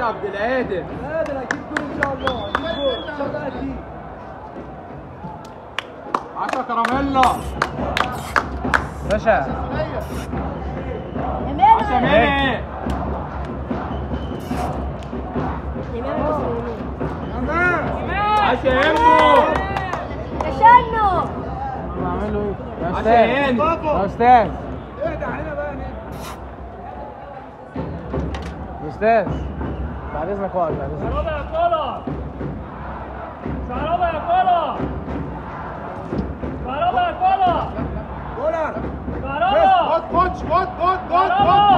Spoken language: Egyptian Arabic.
عبد القادر قادر اجيب جول ان شاء الله اجيب جول ان شاء الله اجيب 10 كراميلا باشا امام 10 ميني عشا يمو تشنج بعمله ايه يا عشا استاذ هند يا استاذ اهدى علينا بقى يا نجم يا استاذ بعد اذنك اقعد بعد اذنك ربع كولا ربع كولا ربع كولا جولر ربع خد خد خد خد خد خد